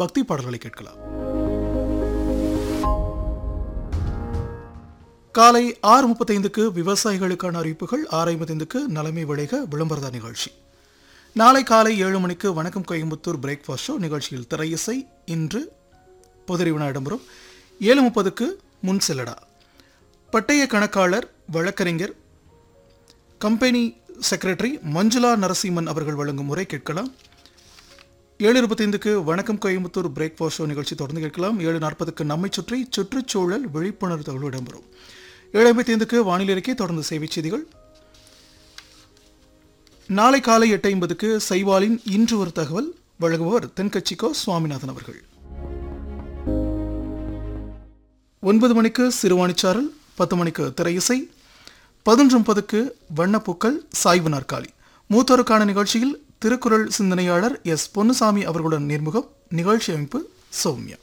பக்தி பாடல்களை கேட்கலாம் காலை ஆறு முப்பத்தைந்துக்கு விவசாயிகளுக்கான அறிவிப்புகள் ஆறு ஐம்பத்தைந்துக்கு நலமை விளைக விளம்பரத நிகழ்ச்சி நாளை காலை ஏழு மணிக்கு வணக்கம் கோயம்புத்தூர் பிரேக்ஃபாஸ்ட் ஷோ நிகழ்ச்சியில் திரையிசை இன்று பொதுறிவினா இடம்பெறும் ஏழு முப்பதுக்கு முன் செல்லடா பட்டய கணக்காளர் வழக்கறிஞர் கம்பெனி செக்ரட்டரி மஞ்சுளா நரசிம்மன் அவர்கள் வழங்கும் முறை கேட்கலாம் ஏழு இருபத்தைந்துக்கு வணக்கம் கோயம்புத்தூர் பிரேக்ஃபாஸ்ட் ஷோ நிகழ்ச்சி தொடர்ந்து கேட்கலாம் ஏழு நாற்பதுக்கு நம்மை சுற்றி சுற்றுச்சூழல் விழிப்புணர்வு தகவல் இடம்பெறும் ஏழு ஐம்பத்தைந்துக்கு வானிலை அறிக்கை தொடர்ந்து செய்திச் செய்திகள் நாளை காலை எட்டு ஐம்பதுக்கு சைவாலின் இன்று ஒரு தகவல் வழங்குபவர் தென்கட்சிக்கோ சுவாமிநாதன் அவர்கள் ஒன்பது மணிக்கு சிறுவாணிச்சாரல் பத்து மணிக்கு திரையிசை பதினொன்று முப்பதுக்கு வண்ணப்பூக்கள் சாய்வு நாற்காலி மூத்தோருக்கான நிகழ்ச்சியில் திருக்குறள் சிந்தனையாளர் எஸ் பொன்னுசாமி அவர்களுடன் நேர்முகம் நிகழ்ச்சி அமைப்பு சௌமியா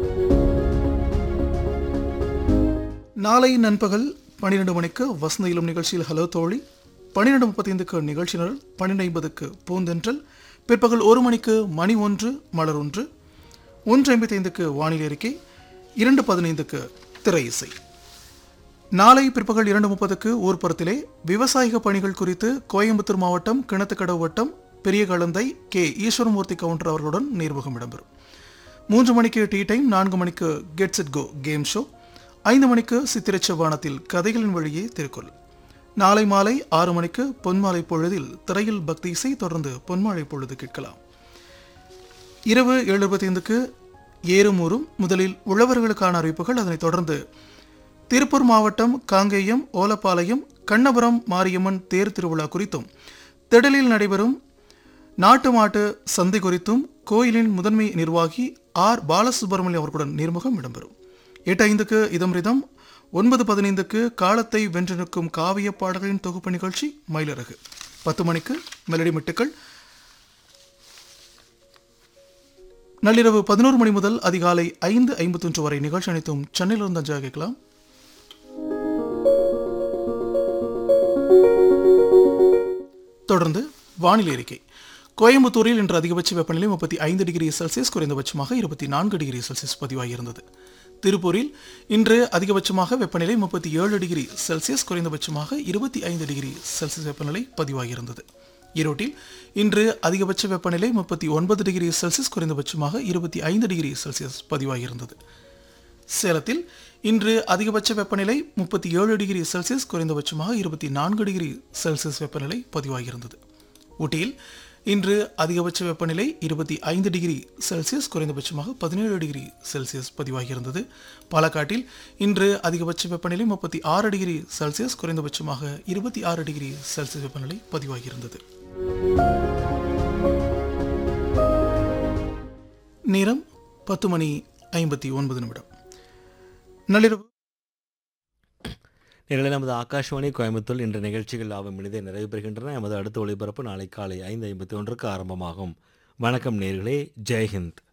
நாளை நண்பகல் பன்னிரண்டு மணிக்கு வசந்த இளம் நிகழ்ச்சியில் ஹலோ தோழி பன்னிரெண்டு முப்பத்தைந்துக்கு நிகழ்ச்சி நிரல் பன்னிரெண்டு ஐம்பதுக்கு பூந்தென்றல் பிற்பகல் ஒரு மணிக்கு மணி ஒன்று மலர் ஒன்று ஒன்று ஐம்பத்தைந்துக்கு வானிலை அறிக்கை இரண்டு பதினைந்துக்கு திரை இசை நாளை பிற்பகல் இரண்டு முப்பதுக்கு ஊர்ப்புறத்திலே விவசாயிக பணிகள் குறித்து கோயம்புத்தூர் மாவட்டம் கிணத்துக்கடவு வட்டம் பெரிய கலந்தை கே ஈஸ்வரமூர்த்தி கவுண்டர் அவர்களுடன் நேர்முகம் இடம்பெறும் மூன்று மணிக்கு டீ டைம் நான்கு மணிக்கு get set go game show ஐந்து மணிக்கு சித்திரை செவ்வானத்தில் கதைகளின் வழியே திருக்குறள் நாளை மாலை ஆறு மணிக்கு பொன்மாலை பொழுதில் திரையில் பக்தி இசை தொடர்ந்து பொன்மாலை பொழுது கேட்கலாம் இரவு ஏழு இருபத்தைந்துக்கு ஏறுமூறும் முதலில் உழவர்களுக்கான அறிவிப்புகள் அதனைத் தொடர்ந்து திருப்பூர் மாவட்டம் காங்கேயம் ஓலப்பாளையம் கண்ணபுரம் மாரியம்மன் தேர் திருவிழா குறித்தும் திடலில் நடைபெறும் நாட்டு மாட்டு சந்தை குறித்தும் கோயிலின் முதன்மை நிர்வாகி ஆர் பாலசுப்ரமணியம் அவர்களுடன் நேர்முகம் இடம்பெறும் எட்டு ஐந்துக்கு இதம் ரிதம் ஒன்பது பதினைந்துக்கு காலத்தை வென்று நிற்கும் காவிய பாடல்களின் தொகுப்பு நிகழ்ச்சி மயிலரகு பத்து மணிக்கு மெலடி மெட்டுக்கள் நள்ளிரவு பதினோரு மணி முதல் அதிகாலை ஐந்து ஐம்பத்தொன்று வரை நிகழ்ச்சி அனைத்தும் சென்னையிலிருந்து அஞ்சா கேட்கலாம் தொடர்ந்து வானிலை அறிக்கை கோயம்புத்தூரில் இன்று அதிகபட்ச வெப்பநிலை முப்பத்தி ஐந்து டிகிரி செல்சியஸ் குறைந்தபட்சமாக இருபத்தி நான்கு டிகிரி செல்சியஸ் பதிவாகியிருந்தது திருப்பூரில் இன்று அதிகபட்சமாக வெப்பநிலை முப்பத்தி ஏழு டிகிரி செல்சியஸ் குறைந்தபட்சமாக இருபத்தி ஐந்து டிகிரி செல்சியஸ் வெப்பநிலை பதிவாகியிருந்தது ஈரோட்டில் இன்று அதிகபட்ச வெப்பநிலை முப்பத்தி ஒன்பது டிகிரி செல்சியஸ் குறைந்தபட்சமாக இருபத்தி ஐந்து டிகிரி செல்சியஸ் பதிவாகியிருந்தது சேலத்தில் இன்று அதிகபட்ச வெப்பநிலை முப்பத்தி ஏழு டிகிரி செல்சியஸ் குறைந்தபட்சமாக இருபத்தி நான்கு டிகிரி செல்சியஸ் வெப்பநிலை பதிவாகியிருந்தது ஊட்டியில் இன்று அதிகபட்ச வெப்பநிலை இருபத்தி ஐந்து டிகிரி செல்சியஸ் குறைந்தபட்சமாக பதினேழு டிகிரி செல்சியஸ் பதிவாகியிருந்தது பாலக்காட்டில் இன்று அதிகபட்ச வெப்பநிலை முப்பத்தி ஆறு டிகிரி செல்சியஸ் குறைந்தபட்சமாக இருபத்தி ஆறு டிகிரி செல்சியஸ் வெப்பநிலை பதிவாகியிருந்தது நேரம் பத்து மணி ஐம்பத்தி ஒன்பது நிமிடம் நள்ளிரவு நேரில் நமது ஆகாஷ்வாணி கோயம்புத்தூர் என்ற நிகழ்ச்சிகள் ஆகும் இனிதே நிறைவு பெறுகின்றன எமது அடுத்த ஒளிபரப்பு நாளை காலை ஐந்து ஐம்பத்தி ஒன்றுக்கு ஆரம்பமாகும் வணக்கம் நேர்களே ஜெய்ஹிந்த்